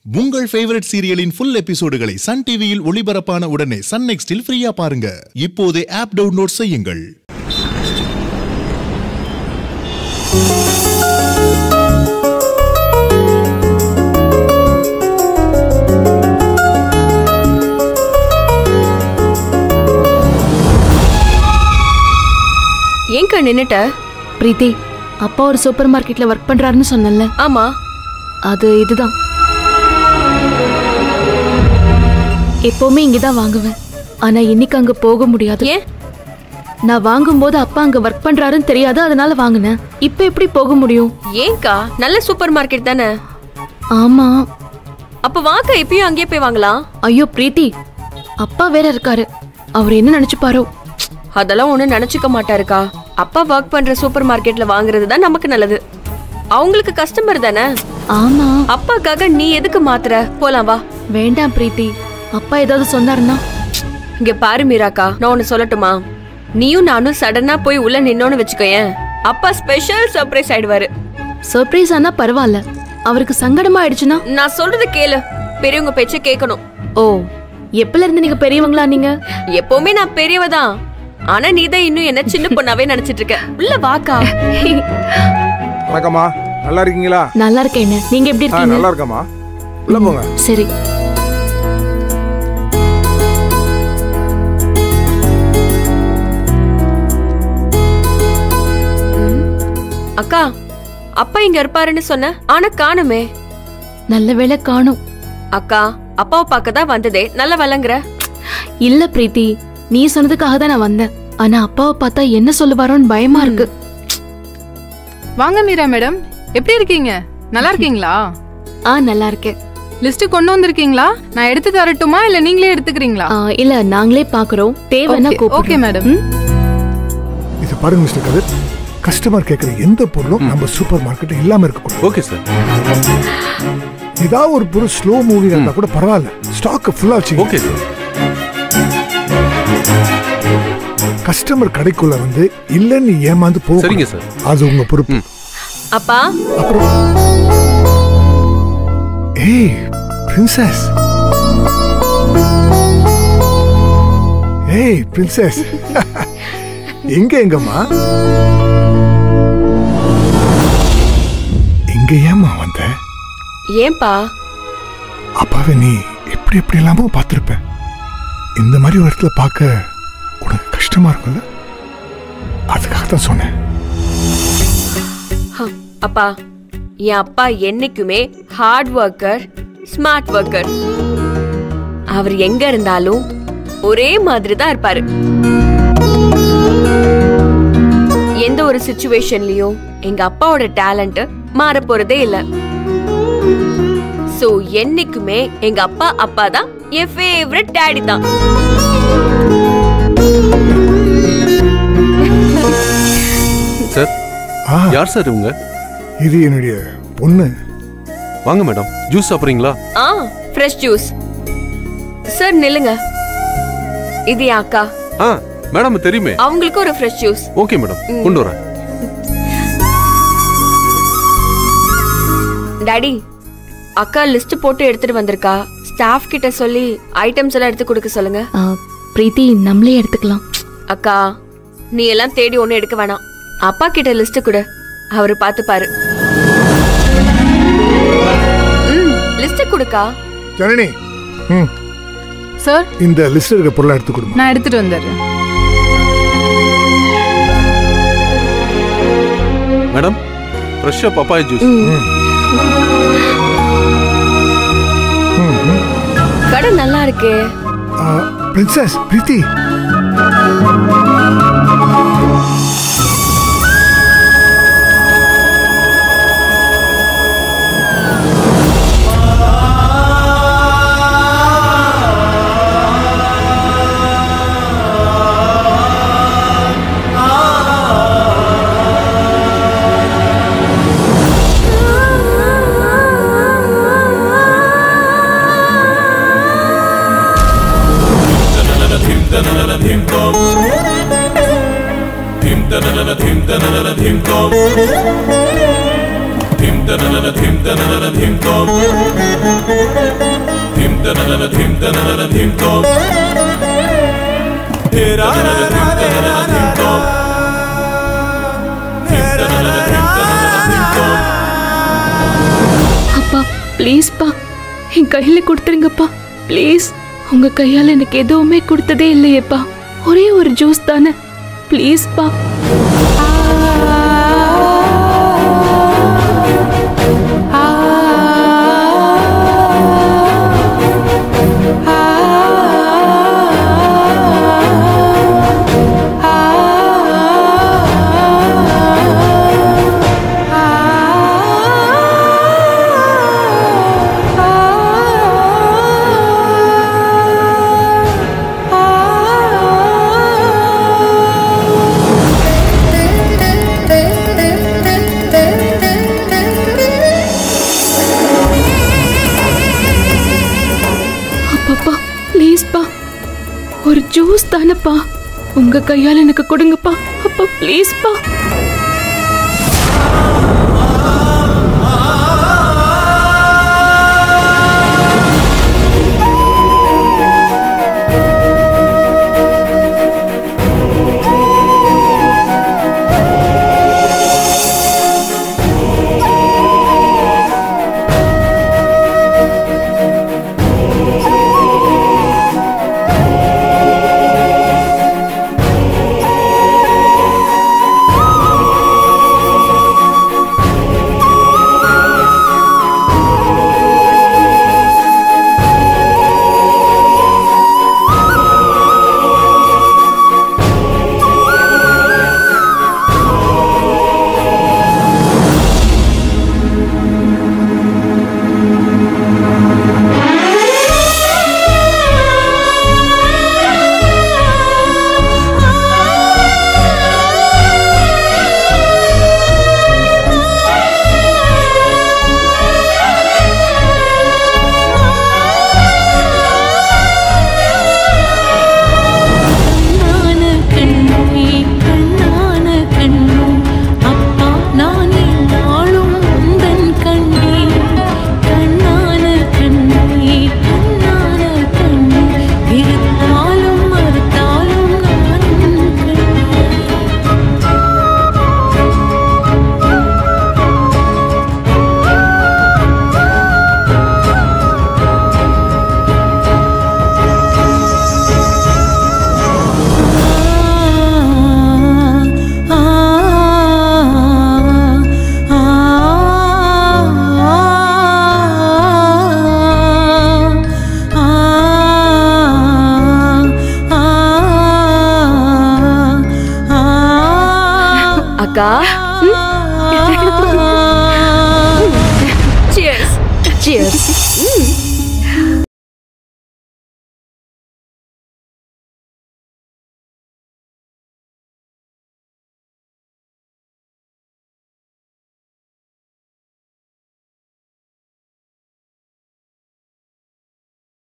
உங்கள் ஃபேவரட் சீரியலின் ஃபுல் எபிசோடுகளை சன் டிவியில் ஒளிபரப்பான உடனே சன் நெக்ஸ்டில் ஃப்ரீயா பாருங்க இப்போதே ஆப் டவுன்லோட் செய்யுங்கள் ஏங்கா நின்னுட்ட பிரீத்தி அப்பா ஒரு சூப்பர் மார்க்கெட்ல ஒர்க் பண்றாருன்னு சொன்னல ஆமா அது இதுதான் எப்பவுமே இங்கதான் வாங்குவேன் ஆனா இன்னைக்கு அங்க போக முடியாது ஏன் நான் வாங்கும்போது அப்பா அங்க ஒர்க் பண்றாருன்னு தெரியாது அதனால வாங்கினேன் இப்ப எப்படி போக முடியும் ஏங்கா நல்ல சூப்பர் மார்க்கெட் தானே ஆமா அப்ப வாங்க எப்பயும் அங்கேயே போய் வாங்கலாம் ஐயோ பிரீத்தி அப்பா வேற இருக்காரு அவர் என்ன நினைச்சுப்பாரோ அதெல்லாம் ஒண்ணும் நினைச்சுக்க மாட்டாருக்கா அப்பா ஒர்க் பண்ற சூப்பர் மார்க்கெட்ல வாங்குறது தான் நமக்கு நல்லது அவங்களுக்கு கஸ்டமர் தானே ஆமா அப்பாக்காக நீ எதுக்கு மாத்துற போலாம் வா வேண்டாம் பிரீத்தி அப்பா ஏதாவது சொன்னாருன்னா இங்க பாரு மீராக்கா நான் ஒன்னு சொல்லட்டுமா நீயும் நானும் சடனா போய் உள்ள நின்னோன்னு வச்சுக்கோயேன் அப்பா ஸ்பெஷல் சர்ப்ரைஸ் ஆயிடுவாரு சர்ப்ரைஸ் ஆனா பரவாயில்ல அவருக்கு சங்கடமா ஆயிடுச்சுன்னா நான் சொல்றது கேளு பெரியவங்க பேச்ச கேட்கணும் ஓ எப்பல இருந்து நீங்க பெரியவங்களா நீங்க எப்பவுமே நான் பெரியவ தான் ஆனா நீ தான் இன்னும் என்ன சின்ன பொண்ணாவே நினைச்சிட்டு இருக்க உள்ள வாக்கா வணக்கம்மா நல்லா இருக்கீங்களா நல்லா இருக்கேன் என்ன நீங்க எப்படி ஆ இருக்கீங்க நல்லா இருக்கம்மா உள்ள போங்க சரி அக்கா அப்பா இங்க இருப்பாருன்னு சொன்ன ஆனா காணுமே நல்ல வேளை காணும் அக்கா அப்பாவை பார்க்க தான் வந்ததே நல்ல வளங்குற இல்ல பிரீத்தி நீ சொன்னதுக்காக தான் நான் வந்தேன் ஆனா அப்பாவை பார்த்தா என்ன சொல்லுவாரோன்னு பயமா இருக்கு வாங்க மீரா மேடம் எப்படி இருக்கீங்க நல்லா இருக்கீங்களா ஆ நல்லா இருக்கேன் லிஸ்ட் கொண்டு வந்திருக்கீங்களா நான் எடுத்து தரட்டுமா இல்ல நீங்களே எடுத்துக்கிறீங்களா ஆ, இல்ல நாங்களே பாக்குறோம் தேவைன்னா Okay, கூப்பிடுறோம். okay, madam. ம்? இது பாருங்க மிஸ்டர் கதிர் கஸ்டமர் கேட்குற எந்த பொருளும் நம்ம சூப்பர் மார்க்கெட் இல்லாம இருக்கக்கூடாது ஓகே சார் ஏதாவது ஒரு பொருள் ஸ்லோ மூவி இருந்தா கூட பரவாயில்ல ஸ்டாக் ஃபுல்லா வச்சு ஓகே சார் கஸ்டமர் கடைக்குள்ள வந்து இல்லன்னு ஏமாந்து போக சரிங்க சார் அது உங்க பொறுப்பு அப்பா அப்புறம் ஏய் பிரின்சஸ் ஏய் பிரின்சஸ் எங்க எங்கம்மா இங்க ஏம்மா வந்த ஏன்பா அப்பாவை நீ எப்படி எப்படி எல்லாமோ பார்த்துருப்ப இந்த மாதிரி ஒரு இடத்துல பார்க்க உனக்கு கஷ்டமா இருக்கும்ல அதுக்காக தான் சொன்னேன் ஹ, அப்பா என் அப்பா என்னைக்குமே ஹார்ட் ஒர்க்கர் ஸ்மார்ட் ஒர்க்கர் அவர் எங்க இருந்தாலும் ஒரே மாதிரி தான் இருப்பாரு எந்த ஒரு சுச்சுவேஷன்லயும் எங்க அப்பாவோட டேலண்ட் மாற போறதே இல்ல சோ என்னைக்குமே எங்க அப்பா அப்பா தான் என் ஃபேவரட் டேடி தான் சார் ஆ யார் சார் இவங்க இது என்னுடைய பொண்ணு வாங்க மேடம் ஜூஸ் சாப்பிட்றீங்களா ஆ ஃப்ரெஷ் ஜூஸ் சார் நில்லுங்க இது என் அக்கா ஆ மேடம் தெரியுமே அவங்களுக்கு ஒரு ஃப்ரெஷ் ஜூஸ் ஓகே மேடம் கொண்டு வரேன் டாடி அக்கா லிஸ்ட் போட்டு எடுத்துட்டு வந்திருக்கா ஸ்டாஃப் கிட்ட சொல்லி ஐட்டம்ஸ் எல்லாம் எடுத்து கொடுக்க சொல்லுங்க ஆ, பிரீத்தி நம்மளே எடுத்துக்கலாம் அக்கா நீ எல்லாம் தேடி ஒண்ணு எடுக்க வேணாம் அப்பா கிட்ட லிஸ்ட் கொடு அவரு பார்த்துப்பாரு ம் லிஸ்ட் கொடுக்கா ஜனனி ம் சார் இந்த லிஸ்ட் இருக்க பொருளை எடுத்து கொடுமா நான் எடுத்துட்டு வந்துடுறேன் மேடம் ஃப்ரெஷ்ஷாக பப்பாய ஜூஸ் கடை நல்லா இருக்கே பிரின்சஸ் பிரீத்தி धिम அப்பா ப்ளீஸ்ப்பா என் கையில கொடுத்துருங்கப்பா ப்ளீஸ் உங்க கையால எனக்கு எதுவுமே கொடுத்ததே இல்லையேப்பா ஒரே ஒரு ஜூஸ் தானே ப்ளீஸ்ப்பா அப்பப்பா ப்ளீஸ்ப்பா ஒரு ஜூஸ் தானேப்பா உங்க கையால எனக்கு கொடுங்கப்பா அப்பா ப்ளீஸ்ப்பா கண்ணான கண்ணே கண்ணான கண்ணே அப்பா நான் நாளும் உந்தன் கண்ணே கண்ணான கண்ணே கண்ணான கண்ணே இருந்தாலும் மறுத்தாலும் நான் உன் கண்ணே அக்கா சியர்ஸ் சியர்ஸ்